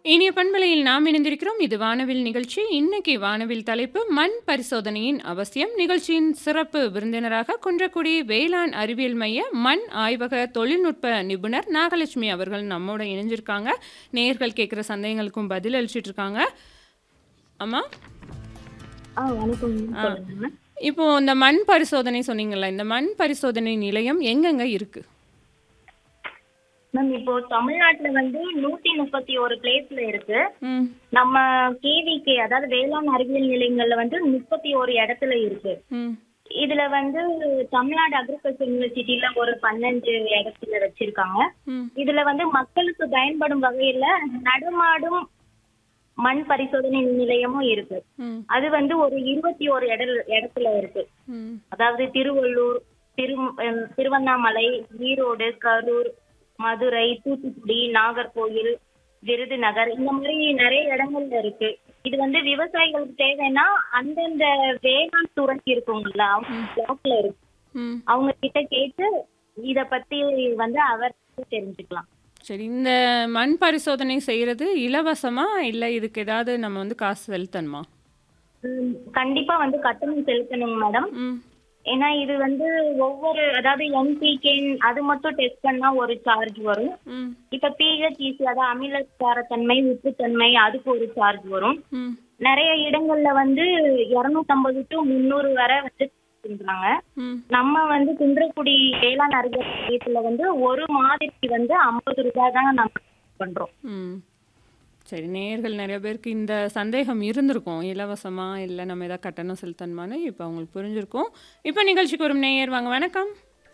இனிய பண்பலையில் நாம் இணைந்திருக்கிறோம் இது வானவில் நிகழ்ச்சி இன்னைக்கு வானவில் தலைப்பு மண் பரிசோதனையின் அவசியம் நிகழ்ச்சியின் சிறப்பு விருந்தினராக குன்றக்குடி வேளாண் அறிவியல் மைய மண் ஆய்வக தொழில்நுட்ப நிபுணர் நாகலட்சுமி அவர்கள் நம்மோட இணைஞ்சிருக்காங்க நேயர்கள் கேட்குற சந்தேகங்களுக்கும் பதில் அளிச்சிட்டு இருக்காங்க அம்மா ஆ வணக்கம் ஆ. சொல்லுங்க இப்போ இந்த மண் பரிசோதனை சொன்னீங்கல்ல இந்த மண் பரிசோதனை நிலையம் எங்கெங்க இருக்கு மேம் இப்போ தமிழ்நாட்டுல வந்து நூத்தி முப்பத்தி ஒரு பிளேஸ்ல இருக்கு ம் நம்ம கேவிக்கு அதாவது வேளாண் அறிவியல் நிலையங்கள்ல வந்து முப்பத்தி ஒரு இடத்துல இருக்கு ம் இதுல வந்து தமிழ்நாடு அக்ரிகல்ச்சர் யூனிவர்சிட்டியில ஒரு பன்னெண்டு இடத்துல வச்சிருக்காங்க ம் இதுல வந்து மக்களுக்கு பயன்படும் வகையில நடமாடும் மண் பரிசோதனை நிலையமும் இருக்கு ம் அது வந்து ஒரு இருபத்தி ஒரு இட இடத்துல இருக்கு ம் அதாவது திருவள்ளூர் திரு அஹ் திருவண்ணாமலை ஈரோடு கரூர் மதுரை தூத்துக்குடி நாகர்கோயில் விருதுநகர் இந்த மாதிரி நிறைய இடங்கள்ல இருக்கு இது வந்து விவசாயிகளுக்கு தேவைன்னா அந்தந்த வேளாண் துறை இருக்குங்கல்ல அவங்க பிளாக்ல இருக்கு ம் அவங்க கிட்ட கேட்டு இத பத்தி வந்து அவர் தெரிஞ்சுக்கலாம் சரி இந்த மண் பரிசோதனை செய்யறது இலவசமா இல்லை இதுக்கு ஏதாவது நம்ம வந்து காசு செலுத்தணுமா உம், கண்டிப்பா வந்து கட்டணம் செலுத்தணுங்க மேடம் ம் ஏன்னா இது வந்து ஒவ்வொரு அதாவது என்பிகே அது மட்டும் டெஸ்ட் பண்ணா ஒரு சார்ஜ் வரும் ம் இப்ப பிஹெச்இசி அதாவது அமிலக்காரத்தன்மை உப்புத்தன்மை அதுக்கு ஒரு சார்ஜ் வரும் ம் நிறைய இடங்கள்ல வந்து இருநூத்தம்பது டு முந்நூறு வரை வந்து பண்றாங்க ம் நம்ம வந்து குன்றக்குடி வேளாண் அறிவியல் மையத்துல வந்து ஒரு மாதிரிக்கு வந்து ஐம்பது ரூபாய் தான் நம்ம பண்றோம் ம் சரி நேயர்கள் நிறைய பேருக்கு இந்த சந்தேகம் இருந்திருக்கும் இலவசமா இல்லை நம்ம ஏதாவது கட்டணம் செலுத்தணுமான்னு இப்போ அவங்களுக்கு புரிஞ்சிருக்கும் இப்போ நிகழ்ச்சிக்கு வரும் நேயர் வாங்க வணக்கம்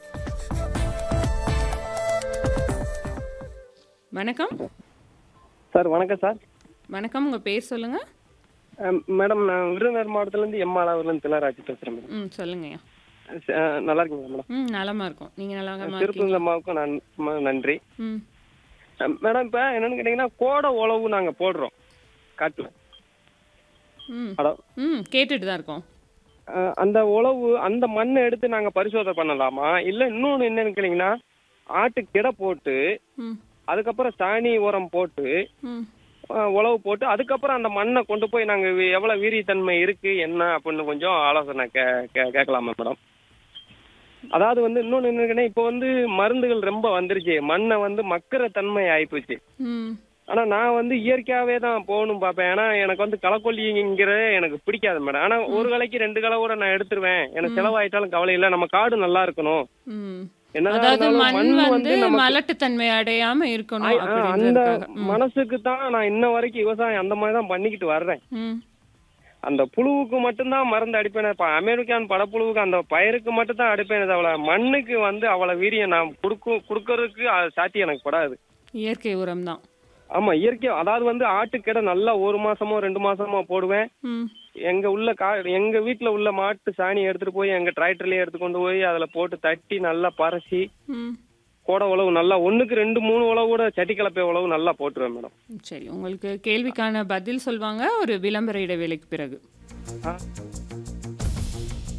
வணக்கம் சார் வணக்கம் சார் வணக்கம் உங்கள் பேர் சொல்லுங்கள் அஹ் மேடம் நான் விருதுநகர் மாவட்டத்துலேருந்து எம் ஆலாவூர்லேருந்து திலராஜ் பேசுகிறேன் மேடம் ம் சொல்லுங்கய்யா ச- அஹ் நல்லா இருக்கீங்களா மேடம் ம் நலமா இருக்கும் நீங்கள் நலமா இருக்கீங்க திருப்பூர் அம்மாவுக்கும் நான் ம- நன்றி ம் அஹ் மேடம் இப்போ என்னன்னு கேட்டிங்கன்னா கோடை உழவு நாங்கள் போடுறோம் காட்டில் ம் ஹலோ ம் கேட்டுட்டு தான் இருக்கோம் அஹ் அந்த உழவு அந்த மண்ணை எடுத்து நாங்கள் பரிசோதனை பண்ணலாமா இல்லை இன்னொன்று என்னன்னு கேட்டிங்கன்னா ஆட்டு கிடை போட்டு ம் அதுக்கப்புறம் சாணி உரம் போட்டு ம் அஹ் உழவு போட்டு அதுக்கப்புறம் அந்த மண்ணை கொண்டு போய் நாங்கள் எவ்வளோ வீரியத்தன்மை இருக்குது என்ன அப்படின்னு கொஞ்சம் ஆலோசனை கே கே கேட்கலாமா மேடம் அதாவது வந்து இன்னொன்று என்னன்னா இப்போ வந்து மருந்துகள் ரொம்ப வந்துருச்சு மண்ணை வந்து மக்கிற தன்மை ஆயிப்போச்சு ம் ஆனால் நான் வந்து இயற்கையாகவே தான் போகணும் பார்ப்பேன் ஏன்னா எனக்கு வந்து களக்கொல்லிங்கிறது எனக்கு பிடிக்காது மேடம் ஆனால் ஒரு கலைக்கு ரெண்டு களை கூட நான் எடுத்துருவேன் எனக்கு செலவாயிட்டாலும் கவலை இல்லை நம்ம காடு நல்லா இருக்கணும் ம் என்னதான் அதாவது இருந்தாலும் மண் மண் வந்து வந்து நமக்கு மலட்டுத்தன்மை அடையாம இருக்கணும் ஆ, அந்த அப்படின்றதுக்காக ம். மனசுக்கு தான் நான் இன்ன வரைக்கும் விவசாயம் அந்த மாதிரி தான் பண்ணிக்கிட்டு வர்றேன் ம் அந்த புழுவுக்கு மட்டும்தான் மருந்து அடிப்பேன் இப்போ அமெரிக்கான் படப்புழுவுக்கு அந்த பயிருக்கு மட்டும் தான் அடிப்பேன் தவிர மண்ணுக்கு வந்து அவ்வளோ வீரியம் நான் கொடுக்கும் கொடுக்கறதுக்கு அது சாத்தி எனக்கு படாது இயற்கை உரம் தான் ஆமா இயற்கை அதாவது வந்து ஆட்டுக்கிட நல்லா ஒரு மாசமோ ரெண்டு மாசமோ போடுவேன் ம் எங்க உள்ள கா எங்க வீட்டுல உள்ள மாட்டு சாணி எடுத்துட்டு போய் எங்க டிராக்டர்லயே எடுத்து கொண்டு போய் அதுல போட்டு தட்டி நல்லா பறசி ம் கோடை உழவு நல்லா ஒண்ணுக்கு ரெண்டு மூணு உழவு கூட சட்டி கலப்பை உழவு நல்லா போட்டுருவேன் மேடம் சரி உங்களுக்கு கேள்விக்கான பதில் சொல்வாங்க ஒரு விளம்பர இடைவேளைக்கு பிறகு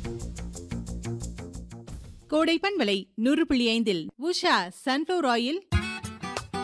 கோடை பண்பலை நூறு புள்ளி ஐந்தில் உஷா சன்ஃப்ளவர் ஆயில்